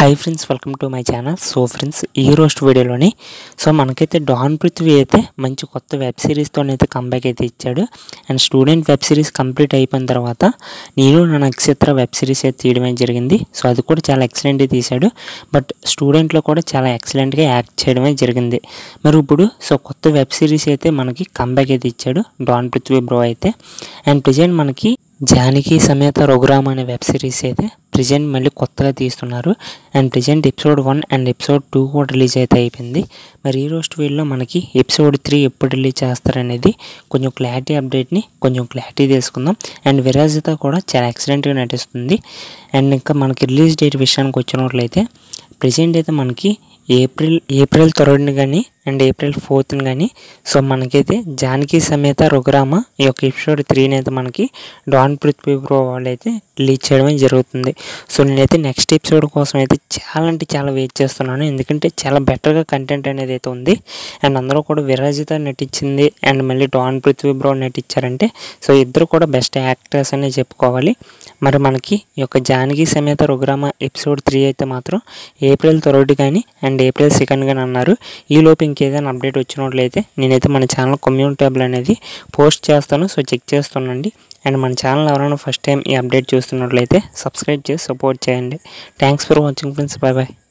hi friends welcome to my channel so friends ఈ రోజు వీడియోలోని సో మనకైతే డాన్ పృథ్వీ అయితే మంచి కొత్త వెబ్ సిరీస్తో అయితే కంబ్యాక్ అయితే ఇచ్చాడు and student web series complete అయిపోయిన తర్వాత నేను నా నక్షత్ర వెబ్ సిరీస్ అయితే తీయడమే జరిగింది సో అది కూడా చాలా ఎక్సలెంట్గా తీశాడు బట్ స్టూడెంట్లో కూడా చాలా ఎక్సలెంట్గా యాక్ట్ చేయడమే జరిగింది మరి ఇప్పుడు సో కొత్త వెబ్ సిరీస్ అయితే మనకి కంబ్యాక్ అయితే ఇచ్చాడు డాన్ పృథ్వీ బ్రో అయితే అండ్ ప్రజెంట్ మనకి జానకి సమేత రఘురామ్ అనే వెబ్ సిరీస్ అయితే ప్రజెంట్ మళ్ళీ కొత్తగా తీస్తున్నారు and present episode one and episode two కూడా రిలీజ్ అయితే అయిపోయింది మరి ఈ రోజు వీడియోలో మనకి ఎపిసోడ్ త్రీ ఎప్పుడు రిలీజ్ చేస్తారనేది కొంచెం క్లారిటీ అప్డేట్ని కొంచెం క్లారిటీ తెలుసుకుందాం అండ్ విరాజిత కూడా చాలా ఎక్సలెంట్గా నటిస్తుంది అండ్ ఇంకా మనకి రిలీజ్ డేట్ విషయానికి వచ్చినట్లయితే ప్రజెంట్ అయితే మనకి ఏప్రిల్ ఏప్రిల్ థర్డ్ని కానీ అండ్ ఏప్రిల్ ఫోర్త్ని కానీ సో మనకైతే జానకి సమేత రఘురామ ఈ యొక్క ఎపిసోడ్ త్రీని అయితే మనకి డాన్ పృథ్వీ ప్రో వాళ్ళు అయితే రిలీజ్ చేయడమే జరుగుతుంది సో నేనైతే నెక్స్ట్ ఎపిసోడ్ కోసం అయితే చాలా అంటే చాలా వెయిట్ చేస్తున్నాను ఎందుకంటే చాలా బెటర్గా కంటెంట్ అనేది అయితే ఉంది అండ్ అందరూ కూడా విరాజిత నటించింది అండ్ మళ్ళీ డాన్ పృథ్వీ బ్రో నటించారంటే సో ఇద్దరు కూడా బెస్ట్ యాక్టర్స్ అనే చెప్పుకోవాలి మరి మనకి ఈ యొక్క జానకి సమేత రఘురామ ఎపిసోడ్ త్రీ అయితే మాత్రం ఏప్రిల్ థర్డ్ కానీ అండ్ ఏప్రిల్ సెకండ్ కానీ అన్నారు ఈ లోపు ఇంకేదైనా అప్డేట్ వచ్చినట్లయితే నేనైతే మన ఛానల్ కమ్యూనిటీ ట్యాబ్లో అనేది పోస్ట్ చేస్తాను సో చెక్ చేస్తానండి అండ్ మన ఛానల్ ఎవరైనా ఫస్ట్ టైం ఈ అప్డేట్ చూస్తున్నట్లయితే సబ్స్క్రైబ్ చేసి సపోర్ట్ చేయండి thanks for watching friends bye bye